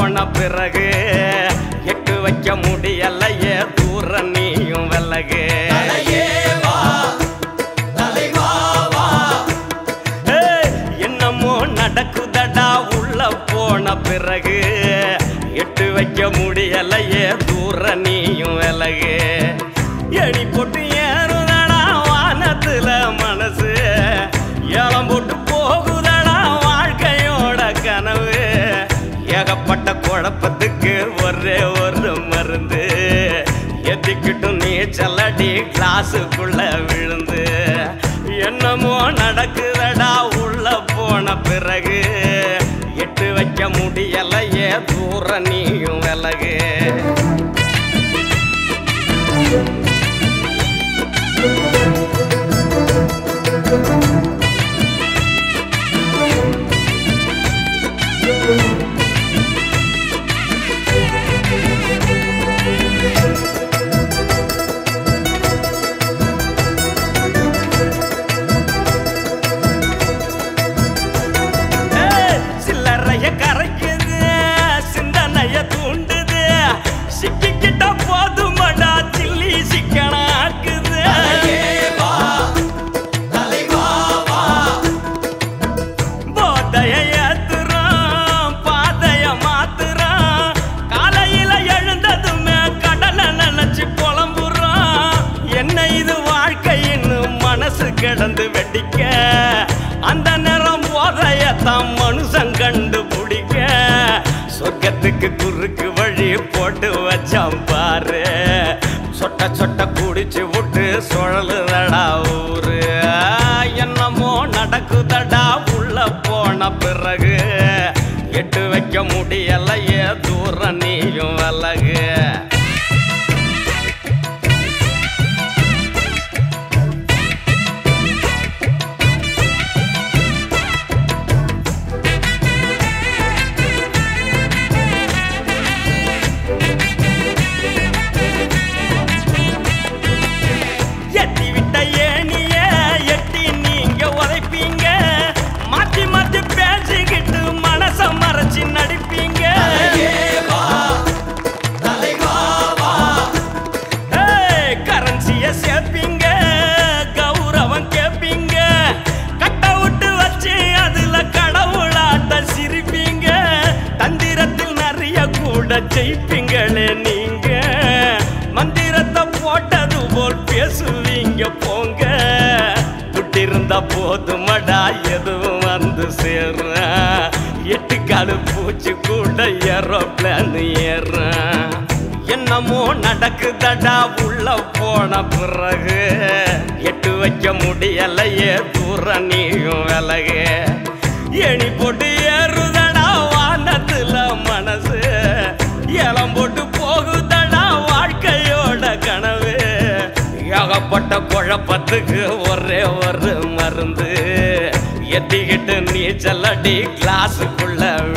போன பிறகு எட்டு வைக்க முடியலையே தூர நீயும் விலகு ஏய், என்னமோ நடக்குதடா உள்ள போன பிறகு எட்டு வைக்க முடியலையே தூர நீயும் விலகு எடி போட்டு ஏறுதடா வானத்துல மனசு ஏலம் போட்டு போகுதடா வாழ்க்கையோட கனவு ஏகப்பட்ட குழப்பத்துக்கு ஒரே ஒரு மருந்து எத்திக்கிட்டும் நீச்சலடி கிளாஸுக்குள்ள விழுந்து என்னமோ நடக்குதடா உள்ள போன பிறகு எட்டு வைக்க முடியலையே தூர நீயும் விலகு ஏய், சில்லறைய கரைக்குது சிந்தனைய தூண்டுது சிக்கிக்கிட்ட போதுமடா சில்லி சிக்கனாக்குது போதைய ஏத்துறோம் பாதைய மாத்துறோம் காலையில எழுந்ததுமே கடலை நினைச்சு புலம்புறோம் என்ன இது வாழ்க்கைன்னு மனசு கிடந்து வெடிக்க அந்த நேரம் போதையத்தான் மனுஷன் கண்டு பிடிக்க சொர்க்கத்துக்கு குறுக்கு வழி போட்டு வச்சான் பாரு சொட்ட சொட்ட குடிச்சு விட்டு சுழலுதடா ஊரு என்னமோ நடக்குதடா உள்ள போன பிறகு எட்டு வைக்க முடியலையே தூர நீயும் விலகு எட்டி விட்ட ஏனிய எட்டி நீங்க உதைப்பீங்க மாத்தி மாத்தி பேசிக்கிட்டு மனச மறைச்சு நடிப்பீங்க ஏய், கரன்சிய சேர்ப்பீங்க கௌரவம் கேப்பீங்க கட்ட விட்டு வச்சு அதுல கடவுளாட்ட சிரிப்பீங்க தந்திரத்தில் நிறைய கூட ஜெயிப்பீங்களே நீங்க மந்திரத்தை போட்டது போல் பேசுவீங்க போங்க துட்டிருந்த போதுமடா எதுவும் வந்து சேரும் எட்டு காலு பூச்சி கூட ஏரோப்ளான் ஏறும் என்னமோ நடக்குதடா உள்ள போன பிறகு எட்டு வைக்க முடியலையே தூர நீயும் விலகு எணி போட்டு ஏறுதடா வானத்துல மனசு ஏலம் போட்டு போகுதடா வாழ்க்கையோட கனவு ஏகப்பட்ட குழப்பத்துக்கு ஒரே ஒரு மருந்து எத்திக்கிட்டு நீச்சல் அடி கிளாஸுக்குள்ள